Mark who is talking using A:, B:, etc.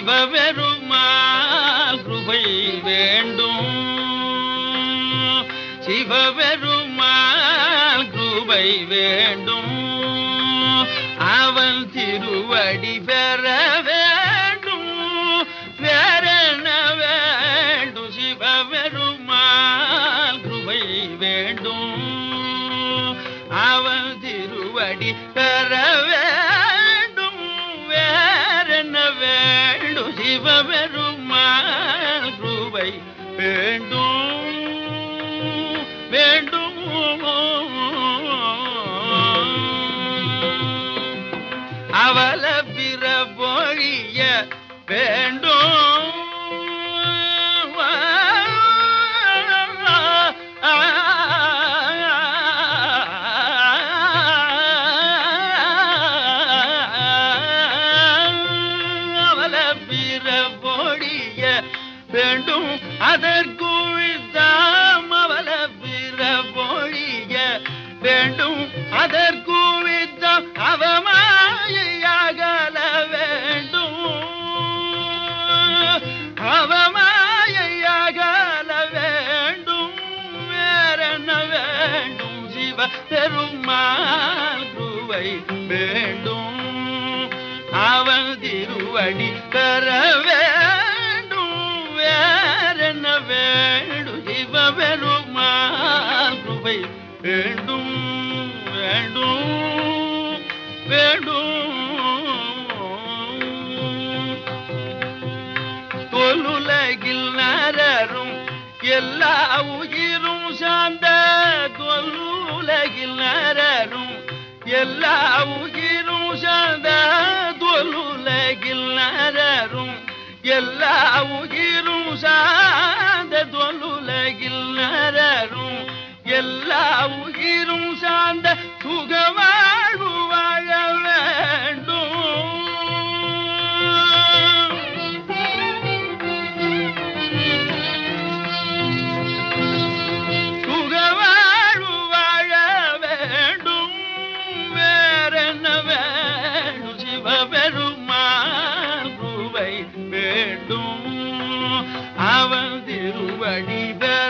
A: சிவபெருமாள் கிருபை வேண்டும் சிவபெருமாள் கிருபை வேண்டும் அவன் திருவடி பெற வேண்டும் வேறென்ன வேண்டும் சிவபெருமாள் கிருபை வேண்டும் அவன் திருவடி பெற வேண்டும் வேறென்ன வேண்டும் சிவபெருமாள் கிருபை வேண்டும் வேண்டும் அவல பிற பொழிய வேண்டும் அவல பிற பொழிய வேண்டும் அதற்குவித்தாம் அவல பிற பொழிய வேண்டும் அதற்குவித்தாம் அவமாயையாகல வேண்டும் அவமாயையாகல வேண்டும் வேறென்ன வேண்டும் சிவ பெருமாள் குருவை வேண்டும் அவன் திருவடி பெற வேண்டும் வேறென்ன வேண்டும் சிவ பெருமாள் குருவை வேண்டும் வேண்டும் வேண்டும் தொல்லுலகில் நரரும் எல்லா உயிரும் சார்ந்த தொல்லுலகில் நரரும் எல்லா உயிரும் சார்ந்த தொல்லுலகில் நரரும் எல்லா உயிரும் சார்ந்த தொல்லுலகில் நரரும் எல்லா உயிரும் சார்ந்த சுகவாழ்வு வாழ வேண்டும் சுகவாழ்வு வாழ வேண்டும் வேறென்ன வேண்டும் சிவபெருமான் குருவை வேண்டும் அவன் திருவடி பெற